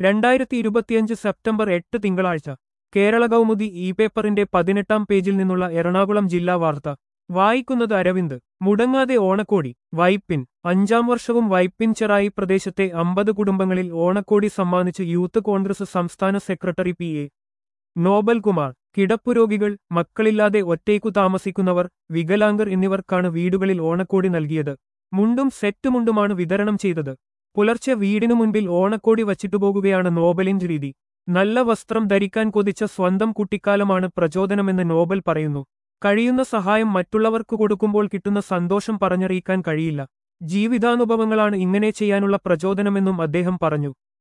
രണ്ടായിരത്തി ഇരുപത്തിയഞ്ച് സെപ്റ്റംബർ എട്ട് തിങ്കളാഴ്ച കേരള കൗമുദി ഇ പേപ്പറിന്റെ പതിനെട്ടാം പേജിൽ നിന്നുള്ള എറണാകുളം ജില്ലാ വാർത്ത വായിക്കുന്നത് അരവിന്ദ് മുടങ്ങാതെ ഓണക്കോടി വൈപ്പിൻ അഞ്ചാം വർഷവും വൈപ്പിൻ ചെറായി പ്രദേശത്തെ അമ്പത് കുടുംബങ്ങളിൽ ഓണക്കോടി സമ്മാനിച്ച് യൂത്ത് കോൺഗ്രസ് സംസ്ഥാന secretary P A Nobel Kumar കിടപ്പുരോഗികൾ മക്കളില്ലാതെ ഒറ്റയ്ക്കു താമസിക്കുന്നവർ വികലാംഗർ എന്നിവർക്കാണ് വീടുകളിൽ ഓണക്കോടി നൽകിയത് മുണ്ടും സെറ്റ് മുണ്ടുമാണ് വിതരണം ചെയ്തത് പുലർച്ചെ വീടിനു മുൻപിൽ ഓണക്കോടി വച്ചിട്ടുപോകുകയാണ് നോബലിൻ രീതി നല്ല വസ്ത്രം ധരിക്കാൻ കൊതിച്ച സ്വന്തം കുട്ടിക്കാലമാണ് പ്രചോദനമെന്ന് നോബൽ പറയുന്നു കഴിയുന്ന സഹായം മറ്റുള്ളവർക്ക് കൊടുക്കുമ്പോൾ കിട്ടുന്ന സന്തോഷം പറഞ്ഞറിയിക്കാൻ കഴിയില്ല ജീവിതാനുഭവങ്ങളാണ് ഇങ്ങനെ ചെയ്യാനുള്ള പ്രചോദനമെന്നും അദ്ദേഹം പറഞ്ഞു